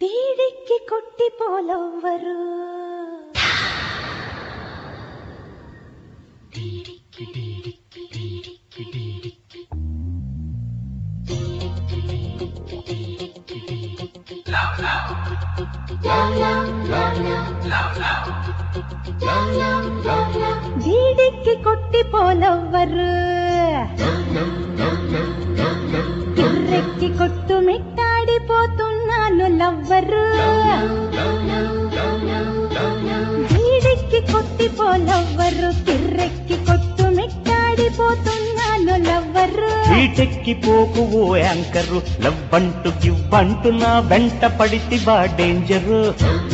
బీడికి కొట్టి పోలవ్వరు బీడికి కొట్టి పోలవ్వరు కిర్రెక్కి కొట్టు మిట్టాడిపోతున్నాను లవ్వరు బీడికి కొట్టి పోలవ్వరు కిర్రెక్కి కొట్టు మిట్టాడిపోతున్నాను లవ్వరు చీటెక్కి పోకు ఓ యాంకరు లవ్వంటూ గివ్వంటూ నా వెంట పడితి బా డేంజరు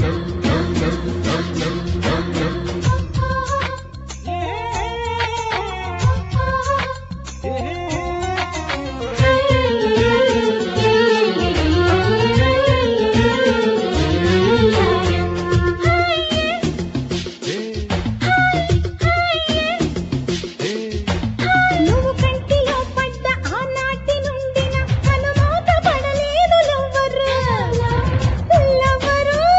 నువ్వు కంటిలో పడ్డ ఆనాటి నుండి నా అనుమోద పడలేదు lover lover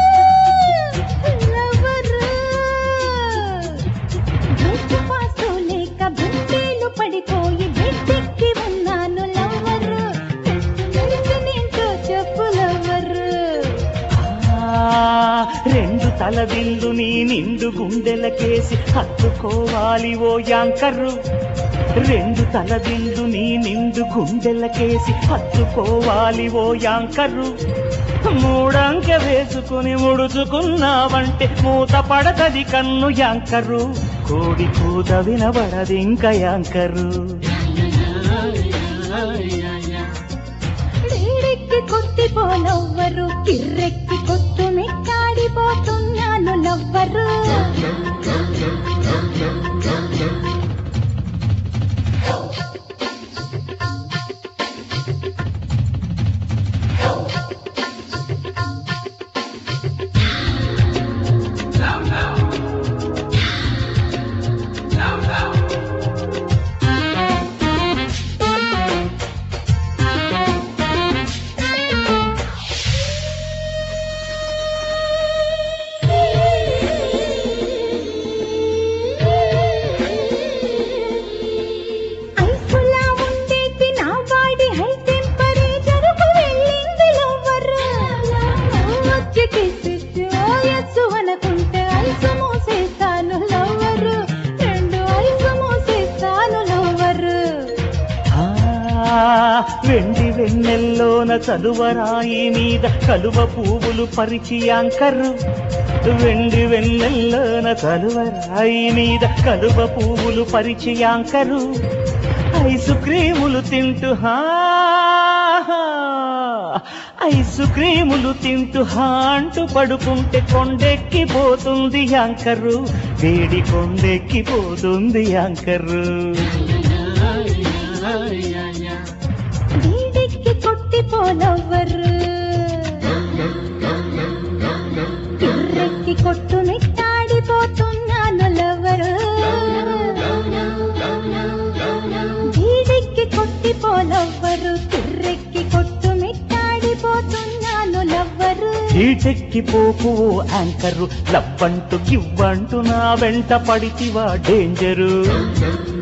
lover best pass లేక బుట్టేలు పడిపోయి బెట్టెక్కి ఉన్నాను లవ్వరు తెలిసినేంటో చెప్పు లవ్వరు ఆ, రెండు తలదిల్లు నీ నిండు గుండెలకేసి హత్తుకోవాలి ఓ యాంకరు రెండు తలదిల్లు నీ నిండు గుండెలకేసి హత్తుకోవాలి ఓ యాంకరు మూడంక వేసుకుని ముడుచుకున్నావంటే మూత పడతది కన్ను యాంకరు కోడి కూత వినబడదింక యాంకరు వేడెక్కి కొట్టి పోలవ్వరు కిర్రెక్కి కొట్టు మిక్కాడిపోతున్నాను లవ్వరు ఐసులా ఉండేది నా బాడీ హై టెంపరేచర్కు వెళ్ళింది లవ్వరు వచ్చి కిసిచ్చు ఎస్సు అనుకుంటే ఐసు మూసేస్తాను లవ్వరు రెండు ఐసు మూసేస్తాను లవ్వరు ఆ, వెండి వెన్నెల్లోన చలువరాయి మీద కలువ పువ్వులు పరిచి యాంకరు వెండి వెన్నెల్లోన చలువరాయి మీద కలువ పువ్వులు పరిచి యాంకరు ఐసు క్రీములు తింటూ హా ఐసు క్రీములు తింటూ హా అంటూ పడుకుంటే కొండెక్కిపోతుంది యాంకరు వేడి కొండెక్కిపోతుంది యాంకరు వీడికి కొట్టి పోలవ్వరు కిర్రెక్కి కొట్టు మిట్టాడిపోతున్నాను లవ్వరు వీడికి కొట్టి పోలవ్వరు కిర్రెక్కి కొట్టు మిట్టాడిపోతున్నాను లవ్వరు చీటెక్కి పోకు ఓ యాంకరు లవ్వంటూ గివ్వంటూ నా వెంట పడితివా డేంజరు